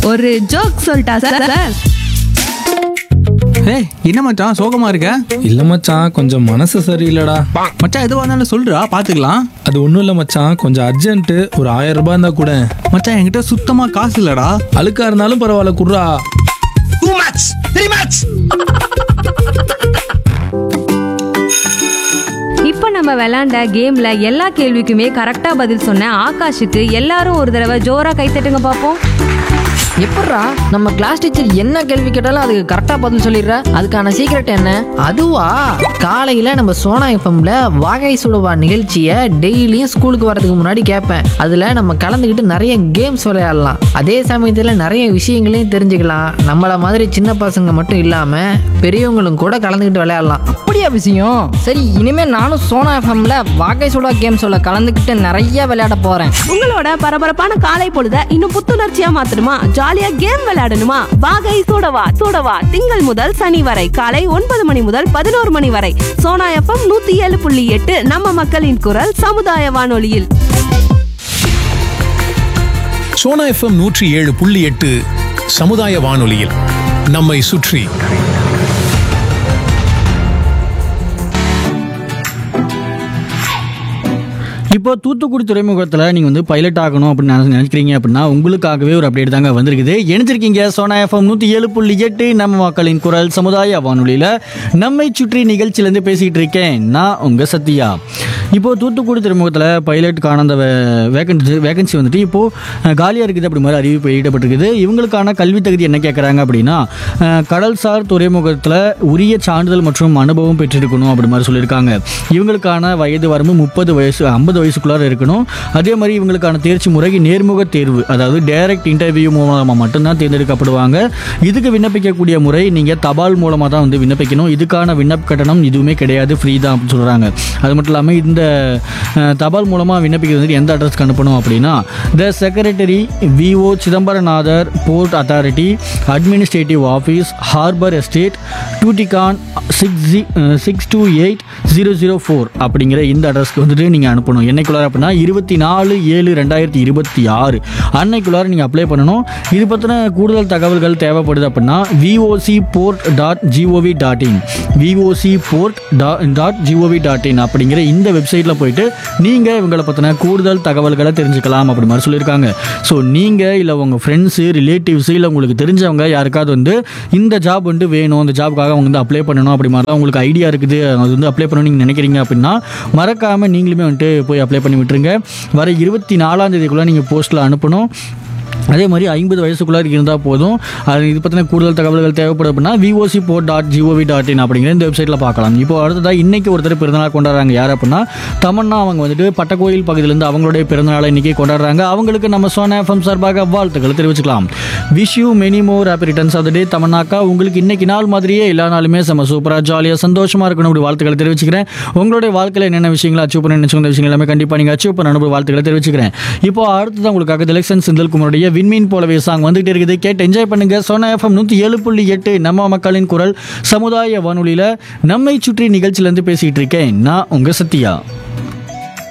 ஒரு ஜோக் சொல்லிட்டா sir sir ஏய் என்ன மச்சான் சோகமா இருக்க இல்ல மச்சான் கொஞ்சம் மனசு சரியில்லடா மச்சான் எதுவாக இருந்தாலும் சொல்றா பாத்துக்கலாம் அது ஒன்றும் இல்லை மச்சான் கொஞ்சம் அர்ஜென்ட்டு ஒரு ஆயிரம் ரூபாய் இருந்தா கூட மச்சான் என்கிட்ட சுத்தமா காசு இல்லடா அழுக்கா இருந்தாலும் பரவாயில்ல குர்ரா இப்போ நம்ம விளையாண்ட கேம்ல எல்லா கேள்விக்குமே கரெக்டா பதில் சொன்ன ஆகாஷுக்கு எல்லாரும் ஒரு தடவை ஜோரா கைத்தட்டுங்க பார்ப்போம் எப்பட்றா நம்ம கிளாஸ் டீச்சர் என்ன கேள்வி கேட்டாலும் அதுக்கு கரெக்டா பதில் சொல்லிடுற அதுக்கான சீக்ரெட் என்ன அதுவா காலையில நம்ம சோனா எஃப்எம்ல வாகை சுடுவா நிகழ்ச்சியை டெய்லியும் ஸ்கூலுக்கு வரதுக்கு முன்னாடி கேட்பேன் அதுல நம்ம கலந்துக்கிட்டு நிறைய கேம்ஸ் விளையாடலாம் அதே சமயத்துல நிறைய விஷயங்களையும் தெரிஞ்சுக்கலாம் நம்மள மாதிரி சின்ன பசங்க மட்டும் இல்லாம பெரியவங்களும் கூட கலந்துக்கிட்டு விளையாடலாம் அப்படியா விஷயம் சரி இனிமே நானும் சோனா எஃப்எம்ல வாகை சுடா கேம்ஸோட கலந்துக்கிட்டு நிறைய விளையாட போறேன் உங்களோட பரபரப்பான காலை பொழுத இன்னும் புத்துணர்ச்சியா மாத்தணுமா ஜாலியா கேம் விளையாடணுமா வாகை சூடவா சூடவா திங்கள் முதல் சனி வரை காலை ஒன்பது மணி முதல் பதினோரு மணி வரை சோனா எஃப்எம் நூத்தி ஏழு புள்ளி எட்டு நம்ம மக்களின் குரல் சமுதாய வானொலியில் சோனா எஃப்எம் நூற்றி ஏழு புள்ளி எட்டு சமுதாய வானொலியில் நம்மை சுற்றி இப்போ தூத்துக்குடி துறைமுகத்தில் நீங்கள் வந்து பைலட் ஆகணும் அப்படின்னு நினை- நினைக்கிறீங்க அப்படின்னா உங்களுக்காகவே ஒரு அப்டேட் தாங்க வந்திருக்குது இணைஞ்சிருக்கீங்க சோனா எஃப்எம் நூற்றி ஏழு புள்ளி எட்டு நம்ம மக்களின் குரல் சமுதாய வானொலியில் நம்மை சுற்றி நிகழ்ச்சியிலேருந்து பேசிகிட்டு இருக்கேன் நான் உங்கள் சத்யா இப்போ தூத்துக்குடி துறைமுகத்தில் பைலட்டுக்கான அந்த வேகன்சி வேகன்சி வந்துட்டு இப்போது காலியாக இருக்குது அப்படி மாதிரி அறிவிப்பு வெளியிடப்பட்டிருக்குது இவங்களுக்கான கல்வி தகுதி என்ன கேட்குறாங்க அப்படின்னா அஹ், கடல்சார் துறைமுகத்தில் உரிய சான்றிதழ் மற்றும் அனுபவம் பெற்றிருக்கணும் அப்படி மாதிரி சொல்லியிருக்காங்க இவங்களுக்கான வயது வரம்பு முப்பது வயசு ஐம்பது வயசுக்குள்ளார இருக்கணும் அதே மாதிரி இவங்களுக்கான தேர்ச்சி முறை நேர்முக தேர்வு அதாவது டைரக்ட் இன்டர்வியூ மூலமாக மட்டும்தான் தேர்ந்தெடுக்கப்படுவாங்க இதுக்கு விண்ணப்பிக்கக்கூடிய முறை நீங்கள் தபால் மூலமாக தான் வந்து விண்ணப்பிக்கணும் இதுக்கான விண்ணப்ப கட்டணம் எதுவுமே கிடையாது ஃப்ரீ தான் அப்படின்னு சொல்கிறாங்க அது மட்டும் இல்லாமல் இந்த அஹ், தபால் மூலமாக விண்ணப்பிக்கிறது எந்த அட்ரஸ்க்கு அனுப்பணும் அப்படின்னா the secretary V O Chidambaranathar port authority administrative office harbour estate Tuticorin six six two eight zero zero four அப்படிங்கிற இந்த அட்ரஸ்க்கு வந்துட்டு நீங்கள் அனுப்பணும் என்னைக்குள்ளார அப்படின்னா இருபத்தி நாலு ஏழு ரெண்டாயிரத்தி இருபத்தி ஆறு அன்னைக்குள்ளார நீங்கள் அப்ளை பண்ணணும் இது பற்றின கூடுதல் தகவல்கள் தேவைப்படுது அப்படின்னா VOC port dot G O V dot in VOC port dot G O V dot in அப்படிங்கிற இந்த வெப்சைட்டில் போயிட்டு நீங்கள் இவங்களை பற்றின கூடுதல் தகவல்களை தெரிஞ்சுக்கலாம் அப்படி மாதிரி சொல்லியிருக்காங்க ஸோ நீங்கள் இல்லை உங்கள் ஃப்ரெண்ட்ஸு ரிலேட்டிவ்ஸு இல்லை உங்களுக்கு தெரிஞ்சவங்க யாருக்காவது வந்து இந்த ஜாப் வந்து வேணும் அந்த ஜாப்க்காக அவங்க வந்து அப்ளை பண்ணணும் அப்படி மாதிரி உங்களுக்கு ஐடியா இருக்குது அது வந்து அப்ளை பண்ணணும் நீங்கள் நினைக்கிறீங்க அப்படின்னா மறக்காமல் நீங்களுமே வந்துட்டு போய் அப்ளை பண்ணி விட்டுருங்க வர இருபத்தி நாலாம் தேதிக்குள்ளே நீங்கள் போஸ்ட்டில் அனுப்பணும் அதே மாதிரி ஐம்பது வயசுக்குள்ளே இருந்தால் போதும் அது இது பற்றின கூடுதல் தகவல்கள் தேவைப்படும் அப்படின்னா VOC port dot G O V dot in அப்படிங்கிற இந்த வெப்சைட்டில் பார்க்கலாம் இப்போ அடுத்ததாக இன்னைக்கு ஒருத்தர் பிறந்தநாள் கொண்டாடுறாங்க யார் அப்படின்னா தமன்னா அவங்க வந்துட்டு பட்டக்கோயில் பகுதியிலேருந்து அவங்களுடைய பிறந்தநாளை இன்னைக்கு கொண்டாடுறாங்க அவங்களுக்கு நம்ம சோனா எஃப்எம் சார்பாக வாழ்த்துக்களை தெரிவிச்சுக்கலாம் wish you many more happy returns of day தமன்னாக்கா உங்களுக்கு இன்னைக்கு நாள் மாதிரியே எல்லா நாளுமே செம்ம சூப்பராக ஜாலியாக சந்தோஷமாக இருக்கணும் அப்படி வாழ்த்துக்களை தெரிவிச்சுக்கிறேன் உங்களுடைய வாழ்க்கையில் என்னென்ன விஷயங்களை அச்சீவ் பண்ண நினைச்சுங்க விஷயங்கள் எல்லாமே கண்டிப்பாக நீங்கள் அச்சீவ் பண்ண அனுபவ வாழ்த்துக்களை தெரிவிச்சுக்கிறேன் இப்போ அடுத்தது உங்களுக்காக எலெக்ஷன் செந்தில் குமாருடைய விண்மீன் போலவே சாங் வந்துட்டு இருக்குது கேட்டு என்ஜாய் பண்ணுங்க சோனா எஃப்எம் நூற்றி ஏழு புள்ளி எட்டு நம்ம மக்களின் குரல் சமுதாய வானொலியில் நம்மை சுற்றி நிகழ்ச்சியிலேருந்து பேசிகிட்டு இருக்கேன் நான் உங்கள் சத்யா